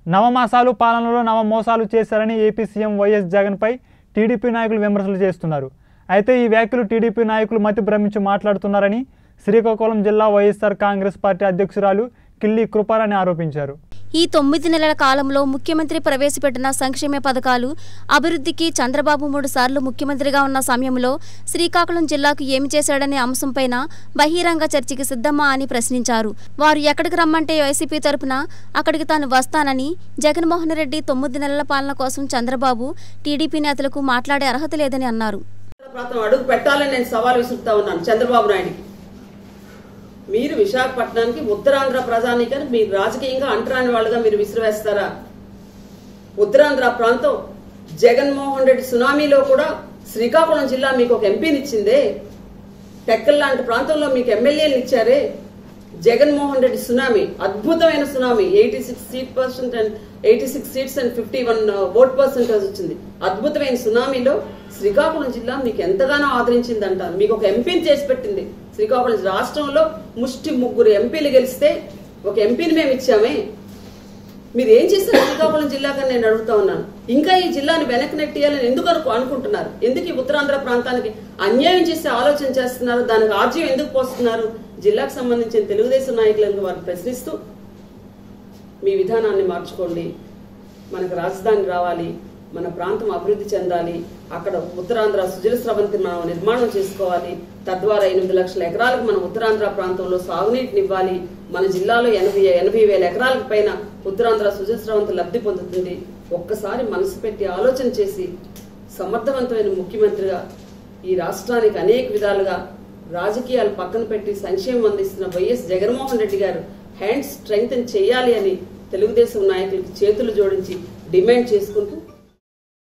నవమాసాలు పాలనలో నవ మోసాలు చేశారని ఏపీ సీఎం వైఎస్ జగన్పై టీడీపీ నాయకులు విమర్శలు చేస్తున్నారు అయితే ఈ వ్యాఖ్యలు టీడీపీ నాయకులు మతి భ్రమించి మాట్లాడుతున్నారని శ్రీకాకుళం జిల్లా వైఎస్ఆర్ కాంగ్రెస్ పార్టీ అధ్యక్షురాలు కిల్లి కృపారాణి ఆరోపించారు ఈ తొమ్మిది నెలల కాలంలో ముఖ్యమంత్రి ప్రవేశపెట్టిన సంక్షేమ పథకాలు అభివృద్ధికి చంద్రబాబు మూడు సార్లు ముఖ్యమంత్రిగా ఉన్న సమయంలో శ్రీకాకుళం జిల్లాకు ఏమి చేశాడనే అంశంపైన బహిరంగ చర్చకి సిద్ధమా అని ప్రశ్నించారు వారు ఎక్కడికి రమ్మంటే వైసీపీ తరపున అక్కడికి తాను వస్తానని జగన్మోహన్ రెడ్డి తొమ్మిది నెలల పాలన కోసం చంద్రబాబు టీడీపీ నేతలకు మాట్లాడే అర్హత లేదని అన్నారు ప్రాంతం అడుగు పెట్టాలని నేను సవాల్ విసురుతా ఉన్నాను చంద్రబాబు నాయుడికి మీరు విశాఖపట్నానికి ఉత్తరాంధ్ర ప్రజానీకాన్ని మీరు రాజకీయంగా అంటరాని వాళ్ళుగా మీరు విసిరివేస్తారా ఉత్తరాంధ్ర ప్రాంతం జగన్మోహన్ రెడ్డి సునామీలో కూడా శ్రీకాకుళం జిల్లా మీకు ఒక ఎంపీని ఇచ్చిందే టెక్కల్ లాంటి ప్రాంతంలో మీకు ఎమ్మెల్యేలు ఇచ్చారే జగన్మోహన్ రెడ్డి సునామీ అద్భుతమైన tsunami eighty six seat percent and eighty six seats and fifty one vote percentage వచ్చింది అద్భుతమైన సునామీలో శ్రీకాకుళం జిల్లా మీకు ఎంతగానో ఆదరించింది అంటారు మీకు ఒక ఎంపీని చేసి పెట్టింది శ్రీకాకుళం రాష్ట్రంలో ముష్టి ముగ్గురు ఎంపీలు గెలిస్తే ఒక ఎంపీని మేము ఇచ్చామే మీరు ఏం చేశారు శ్రీకాకుళం జిల్లాకని నేను అడుగుతా ఉన్నాను ఇంకా ఈ జిల్లాని వెనక్కి నెట్టియాలని ఎందుకు అనుకు- అనుకుంటున్నారు ఎందుకు ఈ ఉత్తరాంధ్ర ప్రాంతానికి అన్యాయం చేసే ఆలోచన చేస్తున్నారు దానికి ఆర్జ్యం ఎందుకు పోస్తున్నారు జిల్లాకు సంబంధించిన తెలుగుదేశం నాయకులను వారు ప్రశ్నిస్తూ మీ విధానాన్ని మార్చుకోండి మనకు రాజధాని రావాలి మన ప్రాంతం అభివృద్ధి చెందాలి అక్కడ ఉత్తరాంధ్ర సుజల స్రవంతి మనం నిర్మాణం చేసుకోవాలి తద్వారా ఎనిమిది లక్షల ఎకరాలకు మన ఉత్తరాంధ్ర ప్రాంతంలో సాగునీటిని ఇవ్వాలి మన జిల్లాలో ఎనభై ఎనభై వేల ఎకరాలకు పైన ఉత్తరాంధ్ర సుజల స్రవంతి లబ్ధి పొందుతుంది ఒక్కసారి మనసు పెట్టి ఆలోచన చేసి సమర్థవంతమైన ముఖ్యమంత్రిగా ఈ రాష్ట్రానికి అనేక విధాలుగా రాజకీయాలు పక్కన పెట్టి సంక్షేమం అందిస్తున్న వైఎస్ జగన్మోహన్ రెడ్డి గారు హ్యాండ్ స్ట్రెంగ్త్ చేయాలి అని తెలుగుదేశం నాయకులకి చేతులు జోడించి డిమాండ్ చేసుకుంటూ